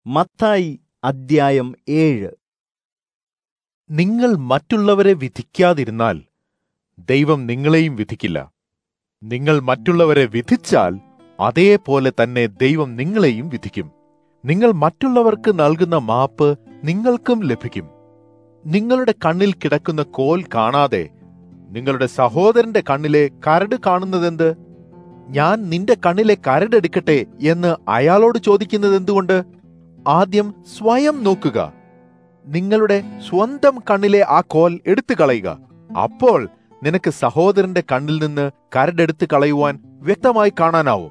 മത്തായി അദ്ധ്യായം ഏഴ് നിങ്ങൾ മറ്റുള്ളവരെ വിധിക്കാതിരുന്നാൽ ദൈവം നിങ്ങളെയും വിധിക്കില്ല നിങ്ങൾ മറ്റുള്ളവരെ വിധിച്ചാൽ അതേപോലെ തന്നെ ദൈവം നിങ്ങളെയും വിധിക്കും നിങ്ങൾ മറ്റുള്ളവർക്ക് നൽകുന്ന മാപ്പ് നിങ്ങൾക്കും ലഭിക്കും നിങ്ങളുടെ കണ്ണിൽ കിടക്കുന്ന കോൽ കാണാതെ നിങ്ങളുടെ സഹോദരന്റെ കണ്ണിലെ കരട് കാണുന്നതെന്ത് ഞാൻ നിന്റെ കണ്ണിലെ കരടെടുക്കട്ടെ എന്ന് അയാളോട് ചോദിക്കുന്നത് എന്തുകൊണ്ട് ആദ്യം സ്വയം നോക്കുക നിങ്ങളുടെ സ്വന്തം കണ്ണിലെ ആ കോൽ എടുത്തു കളയുക അപ്പോൾ നിനക്ക് സഹോദരന്റെ കണ്ണിൽ നിന്ന് കരടെടുത്ത് കളയുവാൻ വ്യക്തമായി കാണാനാവും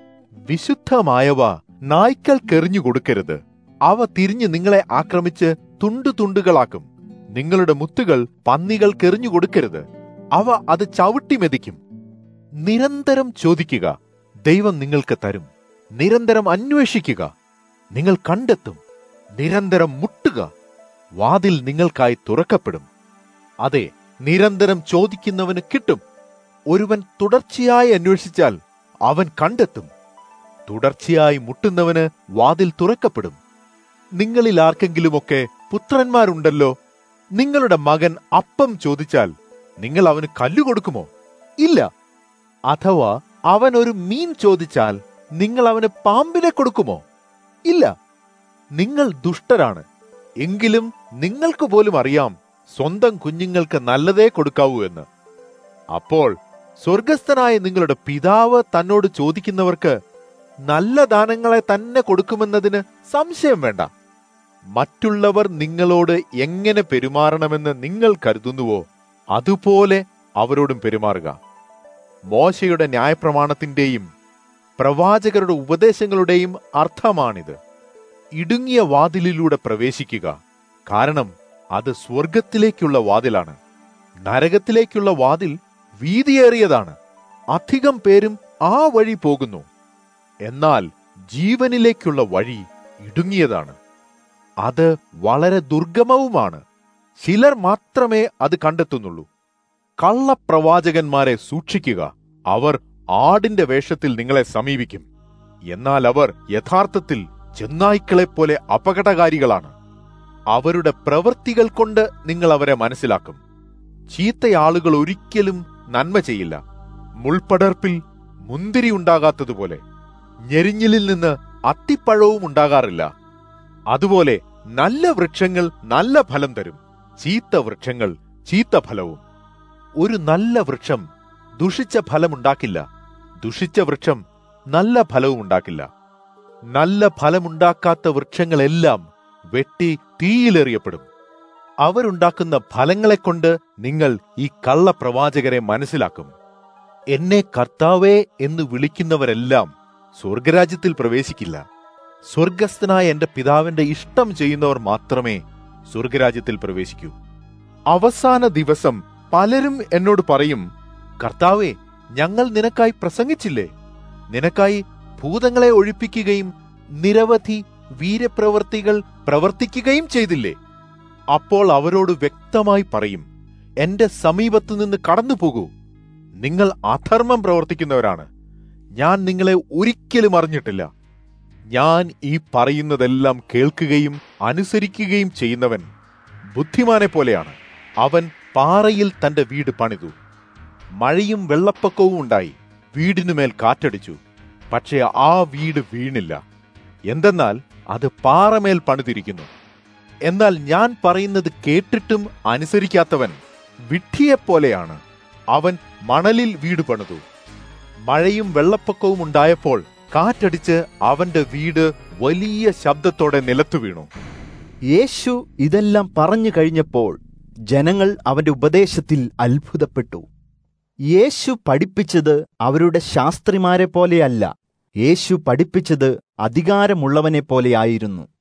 വിശുദ്ധമായവ നായ്ക്കൾക്കെറിഞ്ഞു കൊടുക്കരുത് അവ തിരിഞ്ഞ് നിങ്ങളെ ആക്രമിച്ച് തുണ്ടു തുണ്ടുകളാക്കും നിങ്ങളുടെ മുത്തുകൾ പന്നികൾക്കെറിഞ്ഞു കൊടുക്കരുത് അവ അത് ചവിട്ടി മെതിക്കും നിരന്തരം ചോദിക്കുക ദൈവം നിങ്ങൾക്ക് തരും നിരന്തരം അന്വേഷിക്കുക നിങ്ങൾ കണ്ടെത്തും നിരന്തരം മുട്ടുക വാതിൽ നിങ്ങൾക്കായി തുറക്കപ്പെടും അതെ നിരന്തരം ചോദിക്കുന്നവന് കിട്ടും ഒരുവൻ തുടർച്ചയായി അന്വേഷിച്ചാൽ അവൻ കണ്ടെത്തും തുടർച്ചയായി മുട്ടുന്നവന് വാതിൽ തുറക്കപ്പെടും നിങ്ങളിൽ ആർക്കെങ്കിലുമൊക്കെ പുത്രന്മാരുണ്ടല്ലോ നിങ്ങളുടെ മകൻ അപ്പം ചോദിച്ചാൽ നിങ്ങൾ അവന് കല്ലു കൊടുക്കുമോ ഇല്ല അഥവാ അവൻ ഒരു മീൻ ചോദിച്ചാൽ നിങ്ങൾ അവന് പാമ്പിനെ കൊടുക്കുമോ ഇല്ല നിങ്ങൾ ദുഷ്ടരാണ് എങ്കിലും നിങ്ങൾക്ക് പോലും അറിയാം സ്വന്തം കുഞ്ഞുങ്ങൾക്ക് നല്ലതേ കൊടുക്കാവൂ എന്ന് അപ്പോൾ സ്വർഗസ്ഥനായ നിങ്ങളുടെ പിതാവ് തന്നോട് ചോദിക്കുന്നവർക്ക് നല്ല ദാനങ്ങളെ തന്നെ കൊടുക്കുമെന്നതിന് സംശയം വേണ്ട മറ്റുള്ളവർ നിങ്ങളോട് എങ്ങനെ പെരുമാറണമെന്ന് നിങ്ങൾ കരുതുന്നുവോ അതുപോലെ അവരോടും പെരുമാറുക മോശയുടെ ന്യായപ്രമാണത്തിന്റെയും പ്രവാചകരുടെ ഉപദേശങ്ങളുടെയും അർത്ഥമാണിത് ഇടുങ്ങിയ വാതിലിലൂടെ പ്രവേശിക്കുക കാരണം അത് സ്വർഗത്തിലേക്കുള്ള വാതിലാണ് നരകത്തിലേക്കുള്ള വാതിൽ വീതിയേറിയതാണ് അധികം പേരും ആ വഴി പോകുന്നു എന്നാൽ ജീവനിലേക്കുള്ള വഴി ഇടുങ്ങിയതാണ് അത് വളരെ ദുർഗമവുമാണ് ചിലർ മാത്രമേ അത് കണ്ടെത്തുന്നുള്ളൂ കള്ളപ്രവാചകന്മാരെ സൂക്ഷിക്കുക അവർ ആടിന്റെ വേഷത്തിൽ നിങ്ങളെ സമീപിക്കും എന്നാൽ അവർ യഥാർത്ഥത്തിൽ ചെന്നായ്ക്കളെപ്പോലെ അപകടകാരികളാണ് അവരുടെ പ്രവൃത്തികൾ കൊണ്ട് നിങ്ങൾ അവരെ മനസ്സിലാക്കും ചീത്തയാളുകൾ ഒരിക്കലും നന്മ ചെയ്യില്ല മുൾപടർപ്പിൽ മുന്തിരി ഉണ്ടാകാത്തതുപോലെ ഞെരിഞ്ഞിലിൽ നിന്ന് അത്തിപ്പഴവും ഉണ്ടാകാറില്ല അതുപോലെ നല്ല വൃക്ഷങ്ങൾ നല്ല ഫലം തരും ചീത്ത വൃക്ഷങ്ങൾ ചീത്ത ഫലവും ഒരു നല്ല വൃക്ഷം ദുഷിച്ച ഫലമുണ്ടാക്കില്ല ദുഷിച്ച വൃക്ഷം നല്ല ഫലവും ഉണ്ടാക്കില്ല നല്ല ഫലമുണ്ടാക്കാത്ത വൃക്ഷങ്ങളെല്ലാം വെട്ടി തീയിലെറിയപ്പെടും അവരുണ്ടാക്കുന്ന ഫലങ്ങളെക്കൊണ്ട് നിങ്ങൾ ഈ കള്ളപ്രവാചകരെ മനസ്സിലാക്കും എന്നെ കർത്താവേ എന്ന് വിളിക്കുന്നവരെല്ലാം സ്വർഗരാജ്യത്തിൽ പ്രവേശിക്കില്ല സ്വർഗസ്ഥനായ എന്റെ പിതാവിന്റെ ഇഷ്ടം ചെയ്യുന്നവർ മാത്രമേ സ്വർഗരാജ്യത്തിൽ പ്രവേശിക്കൂ അവസാന ദിവസം പലരും എന്നോട് പറയും കർത്താവേ ഞങ്ങൾ നിനക്കായി പ്രസംഗിച്ചില്ലേ നിനക്കായി ഭൂതങ്ങളെ ഒഴിപ്പിക്കുകയും നിരവധി വീരപ്രവർത്തികൾ പ്രവർത്തിക്കുകയും ചെയ്തില്ലേ അപ്പോൾ അവരോട് വ്യക്തമായി പറയും എന്റെ സമീപത്തു നിന്ന് കടന്നു പോകൂ നിങ്ങൾ അധർമ്മം പ്രവർത്തിക്കുന്നവരാണ് ഞാൻ നിങ്ങളെ ഒരിക്കലും അറിഞ്ഞിട്ടില്ല ഞാൻ ഈ പറയുന്നതെല്ലാം കേൾക്കുകയും അനുസരിക്കുകയും ചെയ്യുന്നവൻ ബുദ്ധിമാനെ പോലെയാണ് അവൻ പാറയിൽ തന്റെ വീട് പണിതു മഴയും വെള്ളപ്പൊക്കവും ഉണ്ടായി വീടിനുമേൽ കാറ്റടിച്ചു പക്ഷേ ആ വീട് വീണില്ല എന്തെന്നാൽ അത് പാറമേൽ പണിതിരിക്കുന്നു എന്നാൽ ഞാൻ പറയുന്നത് കേട്ടിട്ടും അനുസരിക്കാത്തവൻ വിഡ്ഢിയെപ്പോലെയാണ് അവൻ മണലിൽ വീട് പണിതു മഴയും വെള്ളപ്പൊക്കവും ഉണ്ടായപ്പോൾ കാറ്റടിച്ച് അവന്റെ വീട് വലിയ ശബ്ദത്തോടെ നിലത്തു വീണു യേശു ഇതെല്ലാം പറഞ്ഞു കഴിഞ്ഞപ്പോൾ ജനങ്ങൾ അവന്റെ ഉപദേശത്തിൽ അത്ഭുതപ്പെട്ടു യേശു പഠിപ്പിച്ചത് അവരുടെ ശാസ്ത്രിമാരെ പോലെയല്ല യേശു പഠിപ്പിച്ചത് അധികാരമുള്ളവനെ പോലെയായിരുന്നു